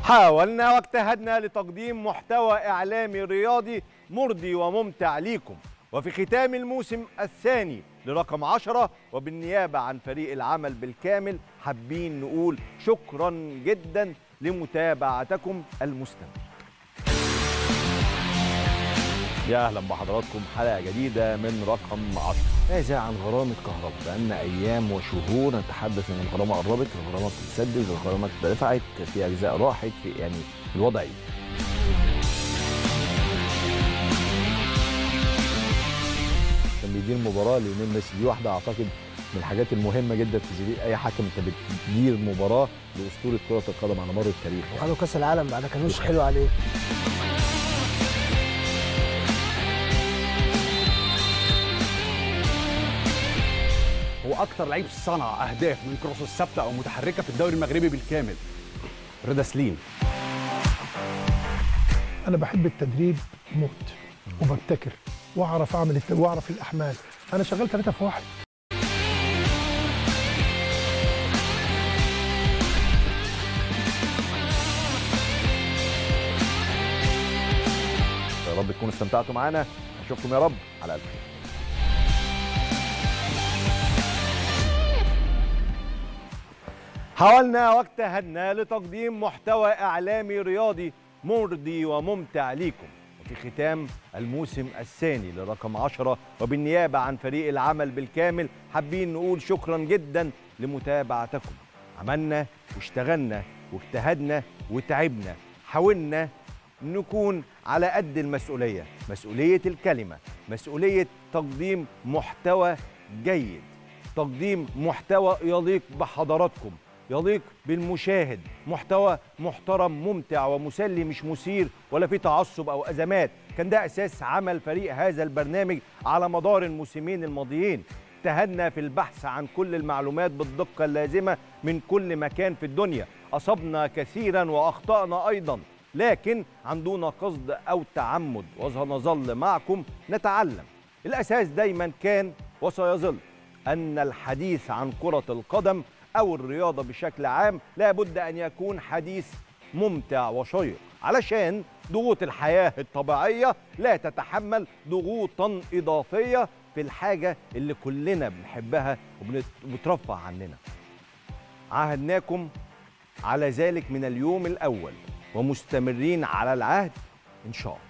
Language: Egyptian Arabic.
حاولنا واجتهدنا لتقديم محتوى إعلامي رياضي مرضي وممتع ليكم وفي ختام الموسم الثاني لرقم عشرة وبالنيابة عن فريق العمل بالكامل حابين نقول شكرا جدا لمتابعتكم المستمرة يا اهلا بحضراتكم حلقه جديده من رقم 10 هذا عن غرامه كهرباء بقالنا ايام وشهور نتحدث ان الغرامه قربت الغرامه بتتسدد الغرامه اتدفعت في اجزاء راحت في يعني الوضع ايه كان بيدير مباراه ليونيل ميسي دي واحده اعتقد من الحاجات المهمه جدا في تدريب اي حكم انت بتدير مباراه لاسطوره كره القدم على مر التاريخ يعني. وخدوا كاس العالم بعد كان وش حلو عليه هو اكتر لعيب صنع اهداف من كروس الثابته او متحركه في الدوري المغربي بالكامل رضا سليم انا بحب التدريب موت وببتكر واعرف اعمل الت... واعرف الاحمال انا شغال ثلاثة في واحد يا رب تكونوا استمتعتوا معانا اشوفكم يا رب على الف خير حاولنا واجتهدنا لتقديم محتوى اعلامي رياضي مرضي وممتع ليكم وفي ختام الموسم الثاني لرقم عشرة وبالنيابة عن فريق العمل بالكامل حابين نقول شكرا جدا لمتابعتكم عملنا واشتغلنا واجتهدنا وتعبنا حاولنا نكون على قد المسؤولية مسؤولية الكلمة مسؤولية تقديم محتوى جيد تقديم محتوى يليق بحضراتكم يليق بالمشاهد محتوى محترم ممتع ومسلي مش مثير ولا فيه تعصب او ازمات كان ده اساس عمل فريق هذا البرنامج على مدار الموسمين الماضيين اجتهدنا في البحث عن كل المعلومات بالدقه اللازمه من كل مكان في الدنيا اصبنا كثيرا واخطانا ايضا لكن عن دون قصد او تعمد وسنظل معكم نتعلم الاساس دايما كان وسيظل ان الحديث عن كره القدم او الرياضه بشكل عام لابد ان يكون حديث ممتع وشيق علشان ضغوط الحياه الطبيعيه لا تتحمل ضغوطا اضافيه في الحاجه اللي كلنا بنحبها وبترفع عننا عاهدناكم على ذلك من اليوم الاول ومستمرين على العهد ان شاء الله